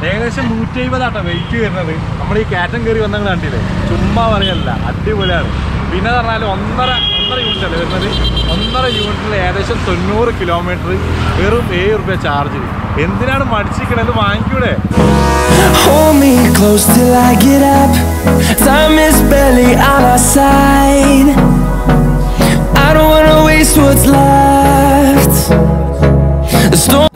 ഏകദേശം നൂറ്റി അമ്പതാട്ടോ വെയിറ്റ് വരുന്നത് നമ്മൾ ഈ കയറ്റം കയറി വന്നങ്ങൾ കണ്ടില്ലേ ചുമ്മാ പറയല്ല അടിപൊളിയാണ് പിന്നെ പറഞ്ഞാൽ ഒന്നര ഒന്നര യൂണിറ്റ് അല്ലേ വരുന്നത് ഒന്നര യൂണിറ്റിൽ ഏകദേശം തൊണ്ണൂറ് കിലോമീറ്റർ വെറും ഏഴ് റുപ്യ ചാർജ് എന്തിനാണ് മടിച്ചിരിക്കണത് വാങ്ങിക്കൂടെ Hold me close till I get up. Time is barely on our side. I don't wanna waste what's left. The storm.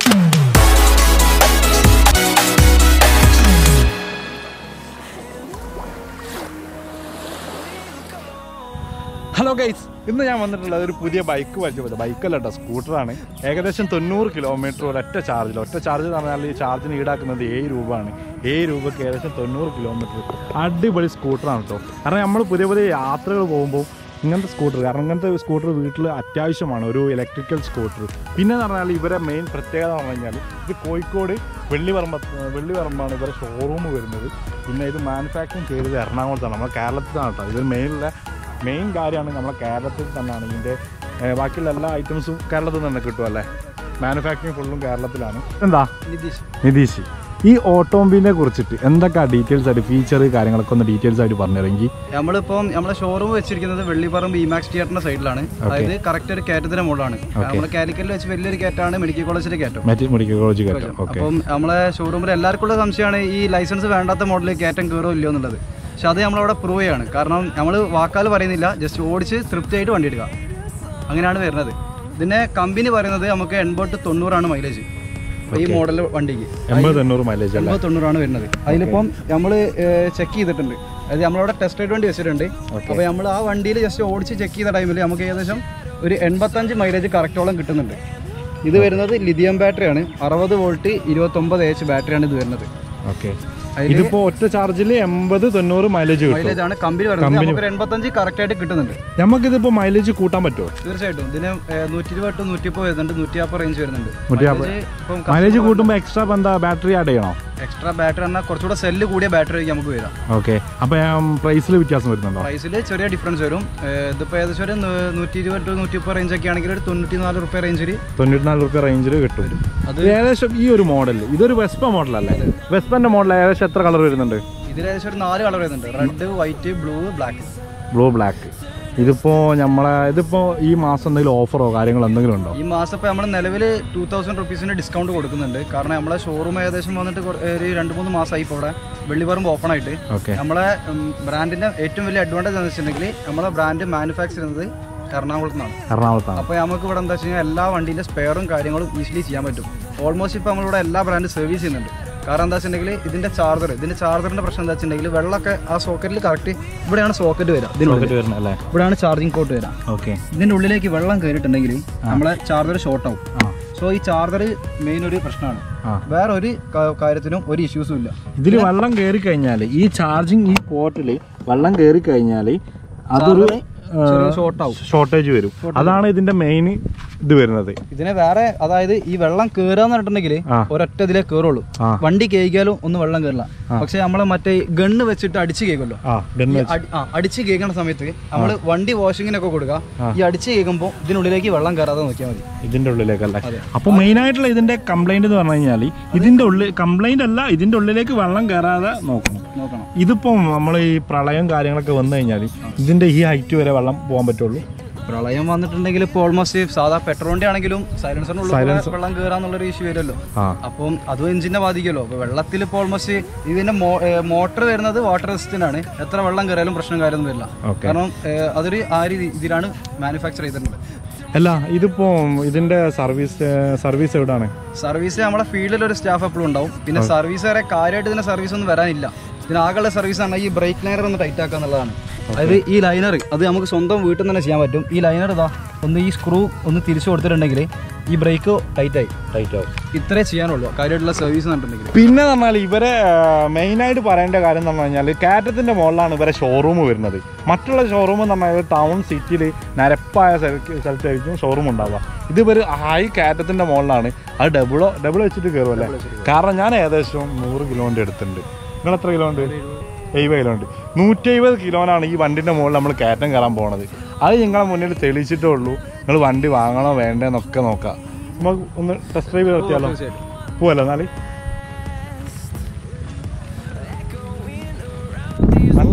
Hello guys ഇന്ന് ഞാൻ വന്നിട്ടുള്ളത് ഒരു പുതിയ ബൈക്ക് പരിചയപ്പെട്ടു ബൈക്കല്ല കേട്ടോ സ്കൂട്ടറാണ് ഏകദേശം തൊണ്ണൂറ് കിലോമീറ്റർ ഒരൊറ്റ ചാർജിൽ ഒറ്റ ചാർജ് എന്ന് പറഞ്ഞാൽ ഈ ചാർജിന് ഈടാക്കുന്നത് ഏഴ് രൂപയാണ് ഏഴ് രൂപയ്ക്ക് ഏകദേശം തൊണ്ണൂറ് കിലോമീറ്റർ അടിപൊളി സ്കൂട്ടറാണ് കേട്ടോ കാരണം നമ്മൾ പുതിയ പുതിയ യാത്രകൾ പോകുമ്പോൾ ഇങ്ങനത്തെ സ്കൂട്ടർ കാരണം ഇങ്ങനത്തെ സ്കൂട്ടർ വീട്ടിൽ അത്യാവശ്യമാണ് ഒരു ഇലക്ട്രിക്കൽ സ്കൂട്ടർ പിന്നെ എന്ന് പറഞ്ഞാൽ ഇവരെ മെയിൻ പ്രത്യേകത എന്ന് പറഞ്ഞു കഴിഞ്ഞാൽ ഇത് കോഴിക്കോട് വെള്ളിപറമ്പ വെള്ളിപറമ്പാണ് ഇവരെ ഷോറൂം വരുന്നത് പിന്നെ ഇത് മാനുഫാക്ചറിങ് ചെയ്തത് എറണാകുളത്താണ് നമ്മുടെ കേരളത്തിലാണ് കേട്ടോ ഇത് മെയിനുള്ള മെയിൻ കാര്യമാണ് നമ്മുടെ കേരളത്തിൽ തന്നെയാണ് ഇതിൻ്റെ ഏഹ്, ബാക്കിയുള്ള എല്ലാ ഐറ്റംസും കേരളത്തിൽ നിന്ന് തന്നെ കിട്ടും അല്ലേ മാനുഫാക്ചറിങ് ഫുള്ളും കേരളത്തിലാണ് എന്താ നിതീഷ് നിതീഷ് ഈ ഓട്ടോമൊബൈലിനെ കുറിച്ചിട്ട് എന്തൊക്കെ ഡീറ്റെയിൽസ് ആയിട്ട് ഫീച്ചർ കാര്യങ്ങളൊക്കെ ഒന്ന് ഡീറ്റെയിൽസ് ആയിട്ട് പറഞ്ഞിറങ്ങി നമ്മളിപ്പം നമ്മളെ ഷോറൂം വെച്ചിരിക്കുന്നത് വെള്ളിപ്പറമ്പ് ഇമാക്സ് തിയേറ്ററിന്റെ സൈഡിലാണ് അതായത് കറക്റ്റ് ഒരു കയറ്റത്തിന്റെ മുകളിലാണ് നമ്മുടെ കാലിക്കറ്റിൽ വെച്ച് വലിയൊരു കയറ്റാണ് മെഡിക്കൽ കോളേജിലെ കയറ്റം മറ്റേ മെഡിക്കൽ കോളേജ് കയറ്റം ഓക്കെ അപ്പം നമ്മളെ ഷോറൂമിൽ എല്ലാവർക്കും ഉള്ള സംശയമാണ് ഈ ലൈസൻസ് വേണ്ടാത്ത മോഡൽ കയറ്റം കയറോ ഇല്ലയോ എന്നുള്ളത് പക്ഷെ അത് നമ്മളവിടെ പ്രൂവ് ചെയ്യാണ് കാരണം നമ്മൾ വാക്കാൽ പറയുന്നില്ല ജസ്റ്റ് ഓടിച്ച് തൃപ്തിയായിട്ട് വണ്ടി എടുക്കുക അങ്ങനെയാണ് വരുന്നത് ഇതിന്റെ കമ്പനി പറയുന്നത് നമുക്ക് എൺപത് to തൊണ്ണൂറാണ് മൈലേജ് ഈ മോഡൽ വണ്ടിക്ക് എൺപത് തൊണ്ണൂറ് മൈലേജ് അല്ലേ എൺപത് തൊണ്ണൂറാണ് വരുന്നത് അതിലിപ്പം നമ്മൾ ചെക്ക് ചെയ്തിട്ടുണ്ട് അതായത് നമ്മളവിടെ ടെസ്റ്റ് റൈഡ് വണ്ടി വെച്ചിട്ടുണ്ട് അപ്പോൾ നമ്മൾ ആ വണ്ടിയിൽ ജസ്റ്റ് ഓടിച്ച് ചെക്ക് ചെയ്ത ടൈമിൽ നമുക്ക് ഏകദേശം ഒരു എൺപത്തഞ്ച് മൈലേജ് കറക്റ്റോളം കിട്ടുന്നുണ്ട് ഇത് വരുന്നത് ലിഥിയം ബാറ്ററിയാണ് അറുപത് വോൾട്ട് ഇരുപത്തൊമ്പത് എച്ച് ബാറ്ററിയാണ് ഇത് വരുന്നത് ഓക്കെ ഇതിപ്പോ ഒറ്റ ചാർജിൽ എൺപത് തൊണ്ണൂറ് മൈലേജ് കിട്ടും മൈലേജ് ആണ് കമ്പനി പറയുന്നത് നമുക്ക് ഒരു എൺപത്തഞ്ച് കറക്റ്റ് ആയിട്ട് കിട്ടുന്നുണ്ട് നമുക്കിതിപ്പോ മൈലേജ് കൂട്ടാൻ പറ്റുമോ തീർച്ചയായിട്ടും ഇതിന് നൂറ്റി ഇരുപത് ടു നൂറ്റിപ്പോ വരുന്നുണ്ട് നൂറ്റി നാൽപ്പത് റേഞ്ച് വരുന്നുണ്ട് നൂറ്റിനാപ്പത്. ഇപ്പം മൈലേജ് കൂട്ടുമ്പോൾ എക്സ്ട്രാ എന്താ ബാറ്ററി ആഡ് ചെയ്യണോ എക്സ്ട്രാ ബാറ്ററി എന്നാൽ കുറച്ചുകൂടെ സെല്ല് കൂടിയ ബാറ്ററി നമുക്ക് വരാം ഓക്കെ അപ്പൊ പ്രൈസിൽ വ്യത്യാസം വരുന്നുണ്ടോ പ്രൈസിൽ ചെറിയ ഡിഫറൻസ് വരും ഏഹ് ഇതിപ്പോൾ ഏകദേശം ഒരു നൂ- നൂറ്റി ഇരുപത് ടു നൂറ്റി മുപ്പത് റേഞ്ച് ഒക്കെ ആണെങ്കിൽ ഒരു തൊണ്ണൂറ്റി നാല് റുപ്യ റേഞ്ചിൽ തൊണ്ണൂറ്റിനാല് റുപ്യ റേഞ്ചിൽ കിട്ടും അത് ഇത് ഏകദേശം ഈ ഒരു മോഡൽ ഇതൊരു വെസ്പ മോഡലല്ലേ വെസ്പന്റെ മോഡൽ ഏകദേശം എത്ര കളർ വരുന്നുണ്ട് ഇതിൽ ഏകദേശം ഒരു നാല് കളർ വരുന്നുണ്ട് red white blue black blue black ഇതിപ്പോ നമ്മളെ ഇതിപ്പോ ഈ മാസം എന്തെങ്കിലും ഓഫറോ കാര്യങ്ങളോ എന്തെങ്കിലും ഉണ്ടോ ഈ മാസം ഇപ്പോൾ നമ്മൾ നിലവിൽ ടൂ തൗസൻഡ് റുപ്പീസിന് ഡിസ്കൗണ്ട് കൊടുക്കുന്നുണ്ട് കാരണം നമ്മളെ ഷോറൂം ഏകദേശം വന്നിട്ട് കുറ- ഒരു രണ്ട് മൂന്ന് മാസമായി ഇപ്പോൾ ഇവിടെ വെള്ളിപ്പറമ്പ് ഓപ്പൺ ആയിട്ട് ഓക്കെ നമ്മളെ ബ്രാൻഡിന്റെ ഏറ്റവും വലിയ അഡ്വാൻറ്റേജ് എന്ന് വെച്ചിട്ടുണ്ടെങ്കിൽ നമ്മളെ ബ്രാൻഡ് മാനുഫാക്ചർ ചെയ്യുന്നത് എറണാകുളത്ത് നിന്നാണ് എറണാകുളത്താണ് അപ്പോൾ നമുക്ക് ഇവിടെ എന്താ വെച്ച് കഴിഞ്ഞാൽ എല്ലാ വണ്ടീൻ്റെ സ്പെയറും കാര്യങ്ങളും ഈസിലി ചെയ്യാൻ പറ്റും ഓൾമോസ്റ്റ് ഇപ്പോൾ നമ്മളിവിടെ എല്ലാ ബ്രാൻഡ് സർവീസ് ചെയ്യുന്നുണ്ട് കാരണം എന്താ വെച്ചിട്ടുണ്ടെങ്കിൽ ഇതിൻ്റെ ചാർജർ ഇതിൻ്റെ ചാർജറിൻ്റെ പ്രശ്നം എന്താ വെച്ചിട്ടുണ്ടെങ്കിൽ വെള്ളമൊക്കെ ആ സോക്കറ്റിൽ കറക്റ്റ് ഇവിടെയാണ് സോക്കറ്റ് വരിക ഇതിനുള്ളിൽ വരുന്നത് അല്ലേ ഇവിടെയാണ് ചാർജിങ് പോർട്ട് വരിക ഓക്കെ ഇതിൻ്റെ ഉള്ളിലേക്ക് വെള്ളം കയറിയിട്ടുണ്ടെങ്കിൽ നമ്മളെ ചാർജർ ഷോർട്ട് ആവും ആ സോ ഈ ചാർജർ മെയിൻ ഒരു പ്രശ്നമാണ് ആ വേറെ ഒരു ക- കാര്യത്തിനും ഒരു ഇഷ്യൂസും ഇല്ല ഇതിൽ വെള്ളം കയറി കഴിഞ്ഞാൽ ഈ ചാർജിങ് ഈ പോർട്ടിൽ വെള്ളം കയറി കഴിഞ്ഞാൽ അതൊരു ചെറിയ ഷോർട്ട് ആവും ഷോർട്ടേജ് വരും അതാണ് ഇതിന്റെ മെയിൻ ഇത് വരുന്നത് ഇതിനെ വേറെ അതായത് ഈ വെള്ളം കയറാന്ന് പറഞ്ഞിട്ടുണ്ടെങ്കിൽ ആ. ഒരൊറ്റ ഇതിലേ കയറുള്ളൂ ആ. വണ്ടി കേൾക്കാലും ഒന്നും വെള്ളം കയറില്ല പക്ഷെ നമ്മളെ മറ്റേ ഗണ്ണ് വെച്ചിട്ട് അടിച്ച് കേൾക്കുമല്ലോ ആ ഗണ്ണ് ഈ അടി- ആ, അടിച്ച് കേൾക്കുന്ന സമയത്ത് നമ്മൾ വണ്ടി വാഷിങ്ങിനൊക്കെ കൊടുക്കുക ഈ അടിച്ച് കേൾക്കുമ്പോൾ ഇതിനുള്ളിലേക്ക് വെള്ളം കയറാതെ നോക്കിയാൽ മതി ഇതിന്റെ ഉള്ളിലേക്കല്ല അപ്പൊ മെയിൻ ആയിട്ടുള്ള ഇതിന്റെ കംപ്ലൈന്റ് എന്ന് പറഞ്ഞു കഴിഞ്ഞാൽ ഇതിന്റെ ഉള്ളിൽ കംപ്ലൈന്റ് അല്ല ഇതിന്റെ ഉള്ളിലേക്ക് വെള്ളം കയറാതെ നോക്കണം നോക്കണം ഇതിപ്പോ നമ്മൾ ഈ പ്രളയം കാര്യങ്ങളൊക്കെ വന്നു കഴിഞ്ഞാൽ ഇതിന്റെ ഈ ഹൈറ്റ് വരെ വെള്ളം പോകാൻ പറ്റുള്ളൂ പ്രളയം വന്നിട്ടുണ്ടെങ്കിൽ ഇപ്പോൾ ഓൾമോസ്റ്റ് സാധാ പെട്രോളിന്റെ ആണെങ്കിലും സൈലൻസറിനുള്ള വെള്ളം കയറാന്നുള്ളൊരു ഇഷ്യൂ വരുമല്ലോ ആ അപ്പം അതും എഞ്ചിനെ ബാധിക്കുമല്ലോ അപ്പോൾ വെള്ളത്തിൽ ഇപ്പോൾ ഓൾമോസ്റ്റ് ഇതിന്റെ മോട്ടർ വരുന്നത് വാട്ടർ റെസിസ്റ്റന്റ് ആണ് എത്ര വെള്ളം കയറിയാലും പ്രശ്നം കാര്യമൊന്നും വരില്ല ഓക്കെ കാരണം ഏഹ്, അതൊരു ആ രീതി ഇതിലാണ് മാനുഫാക്ചർ ചെയ്തിട്ടുണ്ട് അല്ല ഇതിപ്പോ ഇതിന്റെ സർവീസ് സർവീസ് എവിടാണ് സർവീസ് നമ്മളെ ഫീൽഡിൽ ഒരു സ്റ്റാഫ് എപ്പോഴും ഉണ്ടാവും പിന്നെ സർവീസ് വരെ കാര്യമായിട്ട് ഇതിന് സർവീസ് ഒന്നും വരാനില്ല ഇതിനാകെയുള്ള സർവീസ് ആണ് ഈ ബ്രേക്ക് ലൈനർ ഒന്ന് ടൈറ്റ് ആക്കുക എന്നുള്ളതാണ് അതായത് ഈ ലൈനർ അത് നമുക്ക് സ്വന്തം വീട്ടിൽ നിന്ന് തന്നെ ചെയ്യാൻ പറ്റും ഈ ലൈനർ ഇതാ ഒന്ന് ഈ സ്ക്രൂ ഒന്ന് തിരിച്ചു കൊടുത്തിട്ടുണ്ടെങ്കിൽ ഈ ബ്രേക്ക് ടൈറ്റ് ആയി ടൈറ്റ് ആവും ഇത്രേ ചെയ്യാനുള്ളൂ കാര്യമായിട്ടുള്ള സർവീസ് പറഞ്ഞിട്ടുണ്ടെങ്കിൽ പിന്നെ പറഞ്ഞാൽ ഇവരെ മെയിൻ ആയിട്ട് പറയേണ്ട കാര്യം എന്ന് പറഞ്ഞു കഴിഞ്ഞാൽ കാറ്റത്തിന്റെ മുകളിലാണ് ഇവരെ ഷോറൂം വരുന്നത് മറ്റുള്ള ഷോറൂം എന്ന് പറഞ്ഞാൽ ടൗൺ സിറ്റിയിൽ നിരപ്പായ സ്ഥല- സ്ഥലത്തായിരിക്കും ഷോറൂം ഉണ്ടാവുക ഇത് ഇവർ ഹൈ കാറ്റത്തിന്റെ മുകളിലാണ് അത് ഡബിളോ ഡബിൾ വെച്ചിട്ട് കയറും അല്ലേ കാരണം ഞാൻ ഏകദേശം നൂറ് കിലോന്റെ അടുത്തുണ്ട് നിങ്ങൾ എത്ര കിലോ ഉണ്ട് എഴുപത് കിലോ ഉണ്ട് നൂറ്റി എഴുപത് കിലോനാണ് ഈ വണ്ടിന്റെ മുകളിൽ നമ്മൾ കയറ്റം കയറാൻ പോണത് അത് നിങ്ങളെ മുന്നിൽ തെളിയിച്ചിട്ടേ ഉള്ളൂ നിങ്ങൾ വണ്ടി വാങ്ങണോ വേണ്ടേന്നൊക്കെ നോക്കാം നമുക്ക് ഒന്ന് ടെസ്റ്റ് ഡ്രൈവ് നടത്തിയാലോ പോവല്ലോ എന്നാല്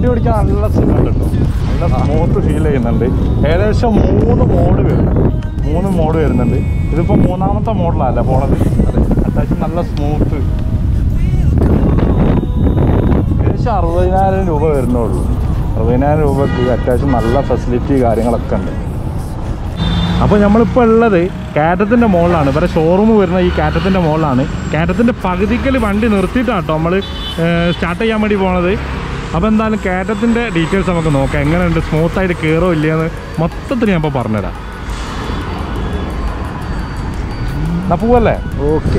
വണ്ടി ഓടിക്കാൻ നല്ല സുഖമുണ്ട് കേട്ടോ നല്ല സ്മൂത്ത് ഫീൽ ചെയ്യുന്നുണ്ട് ഏകദേശം മൂന്ന് മോഡ് വരുന്നുണ്ട് മൂന്ന് മോഡ് വരുന്നുണ്ട് ഇതിപ്പോൾ മൂന്നാമത്തെ മോഡലല്ല പോണത് അത്യാവശ്യം നല്ല സ്മൂത്ത് ഏകദേശം അറുപതിനായിരം രൂപ വരുന്നുള്ളൂ അറുപതിനായിരം രൂപക്ക് അത്യാവശ്യം നല്ല ഫെസിലിറ്റി കാര്യങ്ങളൊക്കെ ഉണ്ട് അപ്പോൾ നമ്മളിപ്പോൾ ഉള്ളത് കാറ്റത്തിൻ്റെ മുകളിലാണ് ഇവരെ ഷോറൂം വരുന്ന ഈ കാറ്റത്തിൻ്റെ മുകളിലാണ് കാറ്റത്തിൻ്റെ പകുതിക്കൽ വണ്ടി നിർത്തിയിട്ടാണ് കേട്ടോ നമ്മൾ സ്റ്റാർട്ട് ചെയ്യാൻ വേണ്ടി പോണത് അപ്പോൾ എന്തായാലും കാറ്റത്തിൻ്റെ ഡീറ്റെയിൽസ് നമുക്ക് നോക്കാം എങ്ങനെയുണ്ട് സ്മൂത്തായിട്ട് കയറോ ഇല്ലയെന്ന് മൊത്തത്തിൽ ഞാൻ ഇപ്പോൾ പറഞ്ഞുതരാം എന്നാ പോവല്ലേ ഓക്കെ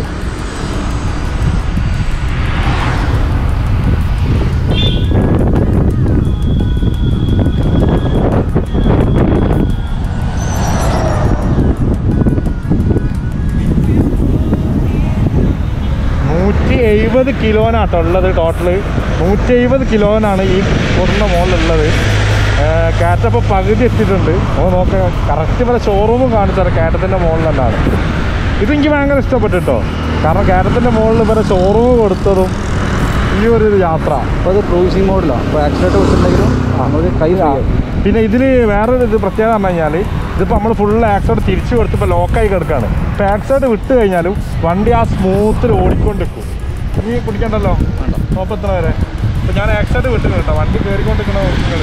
നൂറ്റി എഴുപത് കിലോനാട്ടോ ഉള്ളത് ടോട്ടൽ നൂറ്റി എഴുപത് കിലോനാണ് ഈ സ്കൂട്ടറിൻ്റെ മുകളിലുള്ളത് കാറ്റപ്പോൾ പകുതി എത്തിയിട്ടുണ്ട് അപ്പോൾ നോക്കാം കറക്റ്റ് വരെ ഷോറൂമും കാണിച്ചാൽ കാറ്റത്തിൻ്റെ മുകളിൽ തന്നെയാണ് ഇതെനിക്ക് ഭയങ്കര ഇഷ്ടപ്പെട്ടു കേട്ടോ കാരണം കാറ്റത്തിൻ്റെ മുകളിൽ ഇവരെ ഷോറൂം കൊടുത്തതും ഈ ഒരു യാത്ര അപ്പോൾ അത് ക്രൂസിങ് മോഡിലാണ് അപ്പോൾ ആക്സിഡൻറ്റ് വെച്ചിട്ടുണ്ടെങ്കിലും നമുക്ക് കൈ ആ. പിന്നെ ഇതിൽ വേറൊരു ഇത് പ്രത്യേകത പറഞ്ഞു കഴിഞ്ഞാൽ ഇതിപ്പോൾ നമ്മൾ ഫുൾ ആക്സൈഡ് തിരിച്ചു കൊടുത്തപ്പോൾ ലോക്കായി കിടക്കുകയാണ് ഇപ്പോൾ ആക്സൈഡ് വിട്ട് കഴിഞ്ഞാലും വണ്ടി ആ സ്മൂത്തിൽ ഓടിക്കൊണ്ടിരിക്കും നീ കുടിക്കണ്ടല്ലോ നോപ്പം എത്ര വരെ ഇപ്പം ഞാൻ ആക്സൈഡ് വിട്ടു കേട്ടോ വണ്ടി കയറിക്കൊണ്ടിരിക്കണ നിങ്ങൾ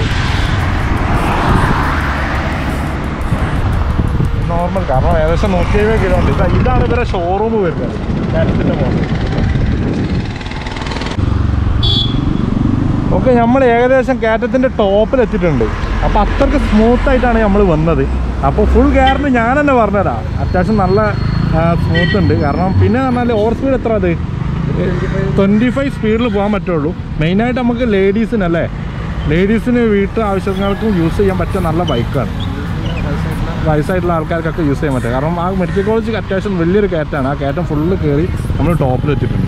നോർമൽ കാരണം ഏകദേശം നൂറ്റി എഴുപത് കിലോ ഉണ്ട് ഇതാ- ഇതാണ് ഇവരെ ഷോറൂം വരുന്നത് കാറ്റത്തിൻ്റെ മോഡൽ ഓക്കെ നമ്മൾ ഏകദേശം കയറ്റത്തിൻ്റെ ടോപ്പിൽ എത്തിയിട്ടുണ്ട് അപ്പോൾ അത്രയ്ക്ക് സ്മൂത്ത് ആയിട്ടാണ് നമ്മൾ വന്നത് അപ്പോൾ ഫുൾ ഗ്യാരണ്ടി ഞാൻ തന്നെ പറഞ്ഞുതരാം അത്യാവശ്യം നല്ല സ്മൂത്ത് ഉണ്ട് കാരണം പിന്നെ പറഞ്ഞാൽ ഓവർ സ്പീഡ് എത്ര അത് ട്വൻറ്റി ഫൈവ് സ്പീഡിൽ പോകാൻ പറ്റുള്ളൂ മെയിനായിട്ട് നമുക്ക് ലേഡീസിനല്ലേ ലേഡീസിന് വീട്ടു ആവശ്യങ്ങൾക്കും യൂസ് ചെയ്യാൻ പറ്റിയ നല്ല ബൈക്കാണ് വയസ്സായിട്ടുള്ള ആൾക്കാർക്കൊക്കെ യൂസ് ചെയ്യാൻ പറ്റും കാരണം ആ മെഡിക്കൽ കോളേജ് അത്യാവശ്യം വലിയൊരു കയറ്റാണ് ആ കയറ്റം ഫുള്ള് കയറി നമ്മൾ ടോപ്പിൽ എത്തിയിട്ടുണ്ട്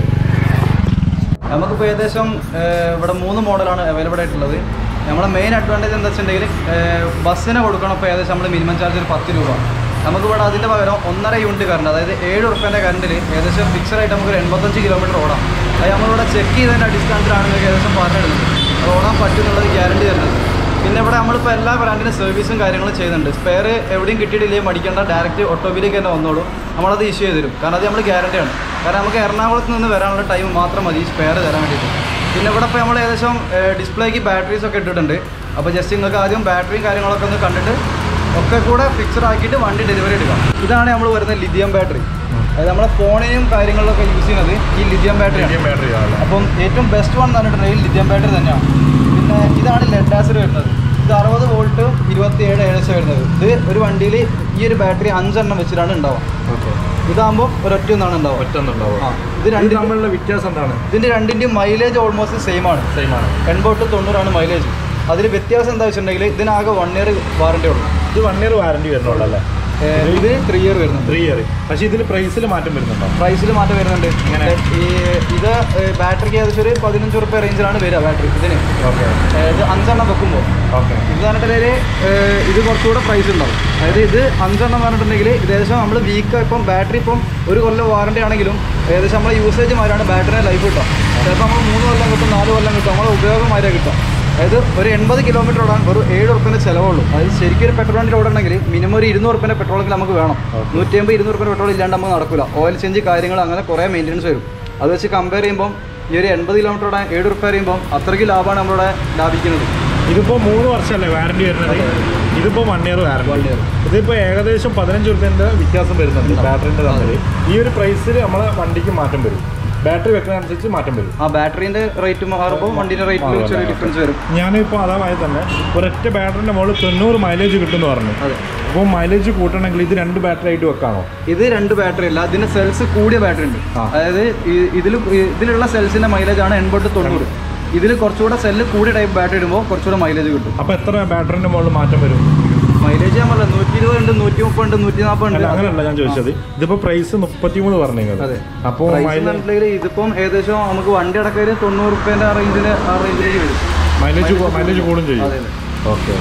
നമുക്കിപ്പോൾ ഏകദേശം ഏഹ്, ഇവിടെ മൂന്ന് മോഡലാണ് അവൈലബിൾ ആയിട്ടുള്ളത് നമ്മുടെ മെയിൻ അഡ്വാൻറ്റേജ് എന്താ വെച്ചിട്ടുണ്ടെങ്കിൽ ഏഹ്, ബസ്സിന് കൊടുക്കണം ഇപ്പോൾ ഏകദേശം നമ്മൾ മിനിമം ചാർജ് ഒരു പത്ത് രൂപ നമുക്കിവിടെ അതിൻ്റെ പകരം ഒന്നര യൂണിറ്റ് കറണ്ട് അതായത് ഏഴ് ഉറുപ്പ്യൻ്റെ കറണ്ടിൽ ഏകദേശം ഫിക്സഡ് ആയിട്ട് നമുക്ക് ഒരു എൺപത്തഞ്ച് കിലോമീറ്റർ ഓടാം അത് നമ്മളിവിടെ ചെക്ക് ചെയ്തതിൻ്റെ അടിസ്ഥാനത്തിലാണ് നിങ്ങൾക്ക് ഏകദേശം പറഞ്ഞിടുന്നത് അത് ഓടാൻ പറ്റും എന്നുള്ളത് ഗ്യാരണ്ടി തരുന്നത് പിന്നെ ഇവിടെ നമ്മളിപ്പോൾ എല്ലാ ബ്രാൻഡിനും സർവീസും കാര്യങ്ങളും ചെയ്യുന്നുണ്ട് സ്പെയർ എവിടെയും കിട്ടിയിട്ടില്ലെങ്കിൽ മടിക്കേണ്ട ഡയറക്റ്റ് ഓട്ടോബിലേക്ക് തന്നെ വന്നോളൂ നമ്മളത് ഇഷ്യൂ ചെയ്ത് തരും കാരണം അത് നമ്മൾ ഗ്യാരണ്ടിയാണ് കാരണം നമുക്ക് എറണാകുളത്ത് നിന്ന് വരാനുള്ള ടൈം മാത്രം മതി സ്പെയർ തരാൻ വേണ്ടിയിട്ട് പിന്നെ ഇവിടെ ഇപ്പോൾ നമ്മൾ ഏകദേശം ഡിസ്പ്ലേക്ക് ബാറ്ററീസ് ഒക്കെ ഇട്ടിട്ടുണ്ട് അപ്പോൾ ജസ്റ്റ് നിങ്ങൾക്ക് ആദ്യം ബാറ്ററിയും കാര്യങ്ങളൊക്കെ ഒന്ന് കണ്ടിട്ട് ഒക്കെ കൂടെ ഫിക്സഡ് ആക്കിയിട്ട് വണ്ടി ഡെലിവറി എടുക്കാം ഇതാണ് നമ്മൾ വരുന്ന ലിഥിയം ബാറ്ററി അതായത് നമ്മളെ ഫോണിനും കാര്യങ്ങളിലൊക്കെ യൂസ് ചെയ്യുന്നത് ഈ ലിഥിയം ബാറ്ററിയാണ് ബാറ്ററി അപ്പം ഏറ്റവും ബെസ്റ്റ് വൺ എന്ന് പറഞ്ഞിട്ടുണ്ടെങ്കിൽ ലിഥിയം ബാറ്ററി തന്നെയാണ് പിന്നെ ഇതാണ് ലെഡ് ആസിഡ് വരുന്നത് ഇത് അറുപത് വോൾട്ട് ഇരുപത്തിയേഴ് ഏകദേശം വരുന്നത് ഇത് ഒരു വണ്ടിയിൽ ഈ ഒരു ബാറ്ററി അഞ്ചെണ്ണം വെച്ചിട്ടാണ് ഉണ്ടാവുക ഓക്കെ ഇതാകുമ്പോൾ ഒരൊറ്റ ഒന്നാണ് ഉണ്ടാവുക ഒറ്റൊന്നുണ്ടാവും ആ ഇത് രണ്ട് തമ്മിലുള്ള വ്യത്യാസം എന്താണ് ഇതിൻ്റെ രണ്ടിൻ്റെയും മൈലേജ് ഓൾമോസ്റ്റ് സെയിം ആണ് സെയിം ആണ് എൺപത് to തൊണ്ണൂറാണ് മൈലേജ് അതിൽ വ്യത്യാസം എന്താ വെച്ചിട്ടുണ്ടെങ്കിൽ ഇതിനാകെ വൺ ഇയർ വാറണ്ടി ഉള്ളൂ ഇത് വൺ ഇയർ വാറണ്ടി വരുന്നുള്ളൂ ഏഹ് ഇത് ത്രീ ഇയർ വരുന്നുണ്ട് ത്രീ ഇയർ പക്ഷേ ഇതിൽ പ്രൈസിൽ മാറ്റം വരുന്നുണ്ടോ പ്രൈസിൽ മാറ്റം വരുന്നുണ്ട് എങ്ങനെ? ഈ ഇത് ബാറ്ററിക്ക് ഏകദേശം ഒരു പതിനഞ്ച് റുപ്യ റേഞ്ചിലാണ് വരിക ബാറ്ററി ഇതിന് ഓക്കെ ഏഹ് ഇത് അഞ്ചെണ്ണം വെക്കുമ്പോൾ ഓക്കെ ഇത് പറഞ്ഞിട്ടുണ്ടെങ്കിൽ ഇത് കുറച്ചുകൂടെ പ്രൈസ് ഉണ്ടാവും അതായത് ഇത് അഞ്ചെണ്ണം പറഞ്ഞിട്ടുണ്ടെങ്കിൽ ഇത് ഏകദേശം നമ്മൾ വീക്ക് ഇപ്പം ബാറ്ററി ഇപ്പം ഒരു കൊല്ലം വാറണ്ടി ആണെങ്കിലും ഏകദേശം നമ്മളെ യൂസേജ് മാതിരിയാണ് ബാറ്ററിയുടെ ലൈഫ് കിട്ടുക ചിലപ്പോൾ നമ്മൾ മൂന്ന് കൊല്ലം കിട്ടും നാല് കൊല്ലം കിട്ടും നമ്മളെ ഉപയോഗം മാതിരിയാണ് കിട്ടുക അതായത് ഒരു എൺപത് കിലോമീറ്റർ ഓടാൻ വെറും ഏഴ് ഉറുപ്പിൻ്റെ ചിലവുള്ളൂ അതായത് ശരിക്കും ഒരു പെട്രോൾ വണ്ടി ഓടണമെങ്കിൽ മിനിമം ഒരു ഇരുന്നൂറ് ഉറുപ്പിൻ്റെ പെട്രോളെങ്കിലും നമുക്ക് വേണം നൂറ്റി അമ്പത് ഇരുന്നൂറ് ഉറുപ്പിൻ്റെ പെട്രോൾ ഇല്ലാണ്ട് നമുക്ക് നടക്കില്ല ഓയിൽ ചേഞ്ച് കാര്യങ്ങൾ അങ്ങനെ കുറേ മെയിൻ്റനൻസ് വരും അത് വെച്ച് കമ്പയർ ചെയ്യുമ്പോൾ ഈ ഒരു എൺപത് കിലോമീറ്റർ ഓടാൻ ഏഴ് ഉറുപ്പ്യ പറയുമ്പോൾ അത്രയ്ക്ക് ലാഭമാണ് നമ്മളിവിടെ ലാഭിക്കുന്നത് ഇതിപ്പോ മൂന്ന് വർഷമല്ലേ വാറണ്ടി വരുന്നത് ഇതിപ്പോ one year One warranty year. ഇതിപ്പോ ഏകദേശം പതിനഞ്ച് റുപ്യന്റെ വ്യത്യാസം വരുന്നുണ്ട് ബാറ്ററിന്റെ തമ്മിൽ ഈ ഒരു പ്രൈസിൽ നമ്മളെ വണ്ടിക്ക് മാറ്റം വരും ബാറ്ററി വെക്കുന്നതനുസരിച്ച് മാറ്റം വരും ആ ബാറ്ററിന്റെ റേറ്റ് മാറുമ്പോൾ വണ്ടിന്റെ റേറ്റിൽ ചെറിയ ഡിഫറൻസ് വരും ഞാനിപ്പോൾ അതായത് തന്നെ ഒരൊറ്റ ബാറ്ററിന്റെ മുകളിൽ തൊണ്ണൂറ് മൈലേജ് കിട്ടുമെന്ന് പറഞ്ഞു അതെ അപ്പോൾ മൈലേജ് കൂട്ടണമെങ്കിൽ ഇത് രണ്ട് ബാറ്ററി ആയിട്ട് വെക്കാണോ ഇത് രണ്ട് ബാറ്ററി അല്ല ഇതിന്റെ സെൽസ് കൂടിയ ബാറ്ററി ഉണ്ട് ആ. അതായത് ഈ- ഇതിൽ ഇതിലുള്ള സെൽസിന്റെ മൈലേജ് ആണ് എൺപത് തൊണ്ണൂറ് ഇതിൽ കുറച്ചുകൂടെ സെല്ല് കൂടിയ ടൈപ്പ് ബാറ്ററി ഇടുമ്പോൾ കുറച്ചുകൂടെ മൈലേജ് കിട്ടും അപ്പോൾ എത്ര ബാറ്ററിന്റെ മുകളിൽ മാറ്റം വരും മൈലേജ് ഞാൻ പറഞ്ഞത് നൂറ്റി ഇരുപത് ഉണ്ട് നൂറ്റി മുപ്പത് ഉണ്ട് നൂറ്റി നാൽപ്പത് അല്ല ഉണ്ട് അങ്ങനെയല്ല ഞാൻ ചോദിച്ചത് ഇതിപ്പോ പ്രൈസ് മുപ്പത്തിമൂന്ന് പറഞ്ഞു അതെ. അപ്പോൾ Price മൈലേജ് എന്നുണ്ടെങ്കിൽ ഇതിപ്പം ഏകദേശം നമുക്ക് വണ്ടി അടക്കം തൊണ്ണൂറ് റുപ്യേന്റെ ആ റേഞ്ചിൽ ആ റേഞ്ചിലേക്ക് വരും മൈലേജ് മൈലേജ് കൂടും ചെയ്യും അതെ അതെ ഓക്കെ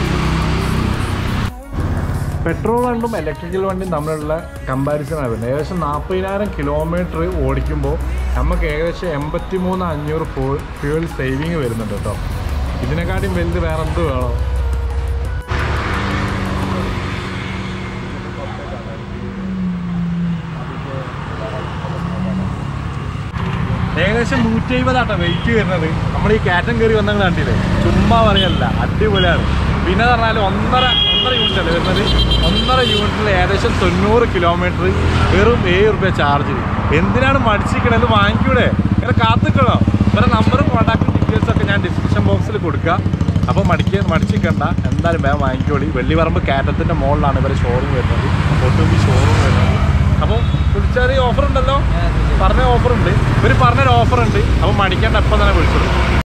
പെട്രോൾ വണ്ടും ഇലക്ട്രിക്കൽ വണ്ടിയും തമ്മിലുള്ള കമ്പാരിസൺ ആയിരുന്നു ഏകദേശം നാൽപ്പതിനായിരം കിലോമീറ്റർ ഓടിക്കുമ്പോൾ നമുക്ക് ഏകദേശം എൺപത്തി മൂന്ന് അഞ്ഞൂറ് ഫ്യൂൽ സേവിങ് വരുന്നുണ്ട് കേട്ടോ ഇതിനെക്കാട്ടിയും വലുത് വേറെ എന്ത് വേണോ ഏകദേശം നൂറ്റി എഴുപതാട്ടോ വെയിറ്റ് വരുന്നത് നമ്മൾ ഈ കാറ്റം കയറി വന്നങ്ങൾ കണ്ടില്ലേ ചുമ്മാ പറയല്ല അടിപൊളിയാണ് പിന്നെ പറഞ്ഞാൽ ഒന്നര ഒന്നര യൂണിറ്റ് അല്ലേ വരുന്നത് ഒന്നര യൂണിറ്റിൽ ഏകദേശം തൊണ്ണൂറ് കിലോമീറ്റർ വെറും ഏഴ് റുപ്യ ചാർജ് എന്തിനാണ് മടിച്ചിരിക്കണത് ഇത് വാങ്ങിക്കൂടെ ഇങ്ങനെ കാത്തിക്കണോ ഇവരെ നമ്പറും കോൺടാക്ട് ഡീറ്റെയിൽസ് ഒക്കെ ഞാൻ ഡിസ്ക്രിപ്ഷൻ ബോക്സിൽ കൊടുക്കുക അപ്പോൾ മടിക്ക മടിച്ചിക്കണ്ട എന്തായാലും വേഗം വാങ്ങിക്കോളി വെള്ളിപറമ്പ് കാറ്റത്തിൻ്റെ മുകളിലാണ് ഇവരെ ഷോറൂം വരുന്നത് ഒട്ടുമ്പി ഷോറൂം വരുന്നത് അപ്പോൾ വിളിച്ചാൽ ഓഫർ ഉണ്ടല്ലോ പറഞ്ഞ ഓഫർ ഉണ്ട് ഇവർ പറഞ്ഞൊരു ഓഫർ ഉണ്ട് അപ്പോൾ മടിക്കേണ്ട എപ്പം തന്നെ വിളിച്ചോളൂ